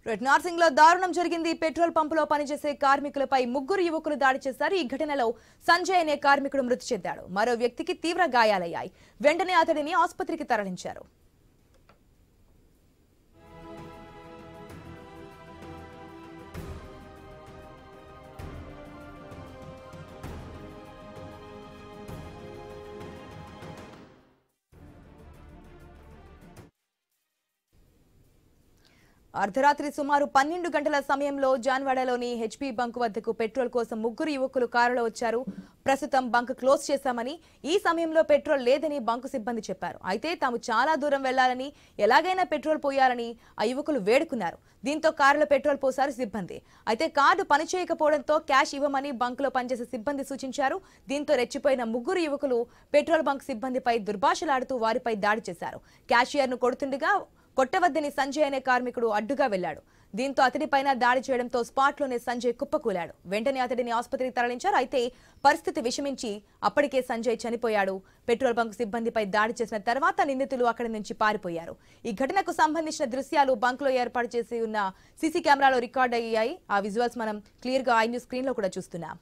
right Narsingi లో దారుణం జరిగింది పెట్రోల్ పంపులో పనిచేసే కార్మికులపై ముగ్గురు యువకులు దాడి చేశారు ఈ ఘటనలో సంజయ్ అనే కార్మికుడు మృతి చెందాడు మరో వ్యక్తికి తీవ్ర గాయాలయ్యాయి వెంటనే అతడిని ఆసుపత్రికి తరలించారు అర్ధరాత్రి సుమారు పన్నెండు గంటల సమయంలో జాన్వాడలోని హెచ్పీ బంక్ వద్దకు పెట్రోల్ కోసం ముగ్గురు యువకులు కారులో వచ్చారు ప్రస్తుతం బంక్ క్లోజ్ చేశామని ఈ సమయంలో పెట్రోల్ లేదని బంకు సిబ్బంది చెప్పారు అయితే తాము చాలా దూరం వెళ్లాలని ఎలాగైనా పెట్రోల్ పోయాలని ఆ యువకులు వేడుకున్నారు దీంతో కారులో పెట్రోల్ పోసారు సిబ్బంది అయితే కార్డు పనిచేయకపోవడంతో క్యాష్ ఇవ్వమని బంకులో పనిచేసే సిబ్బంది సూచించారు దీంతో రెచ్చిపోయిన ముగ్గురు యువకులు పెట్రోల్ బంక్ సిబ్బందిపై దుర్భాషలాడుతూ వారిపై దాడి చేశారు క్యాషియర్ను కొడుతుండగా కొట్టవద్దని సంజయ్ అనే కార్మికుడు అడ్డుగా వెళ్లాడు దీంతో అతడిపైన దాడి చేయడంతో స్పాట్లోనే సంజయ్ కుప్పకూలాడు వెంటనే అతడిని ఆసుపత్రికి తరలించారు అయితే పరిస్థితి విషమించి అప్పటికే సంజయ్ చనిపోయాడు పెట్రోల్ బంక్ సిబ్బందిపై దాడి చేసిన తర్వాత నిందితులు అక్కడి నుంచి పారిపోయారు ఈ ఘటనకు సంబంధించిన దృశ్యాలు బంక్లో ఏర్పాటు చేసి ఉన్న సీసీ కెమెరాలో రికార్డ్ అయ్యాయి ఆ విజువల్స్ మనం క్లియర్ గా ఐ న్యూస్ స్క్రీన్ లో కూడా చూస్తున్నాం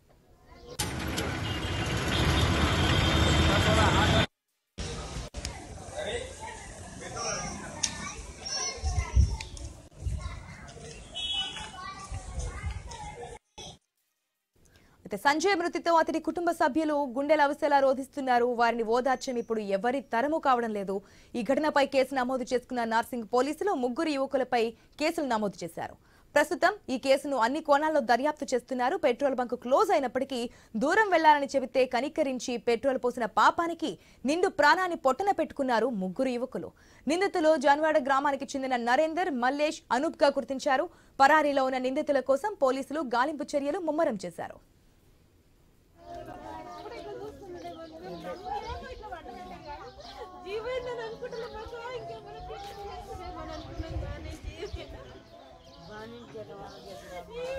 అయితే సంజయ్ మృతితో అతడి కుటుంబ సభ్యులు గుండెల అవసలా రోధిస్తున్నారు వారిని ఓదార్చం ఇప్పుడు ఎవరి తరము కావడం లేదు ఈ ఘటనపై కేసు నమోదు చేసుకున్న నార్సింగ్ పోలీసులు ముగ్గురు యువకులపై కేసులు నమోదు చేశారు ప్రస్తుతం ఈ కేసును అన్ని కోణాల్లో దర్యాప్తు చేస్తున్నారు పెట్రోల్ బంక్ క్లోజ్ అయినప్పటికీ దూరం వెళ్లాలని చెబితే కనికరించి పెట్రోల్ పోసిన పాపానికి నిండు ప్రాణాన్ని పొట్టన పెట్టుకున్నారు ముగ్గురు యువకులు నిందితులు జాన్వాడ గ్రామానికి చెందిన నరేందర్ మల్లేష్ అనూప్ గా గుర్తించారు పరారీలో ఉన్న నిందితుల కోసం పోలీసులు గాలింపు చర్యలు ముమ్మరం చేశారు జీవన్ అనుకుంటున్నా మాకు ఇంకెవరికి అనుకున్నాం కానీ జీవన్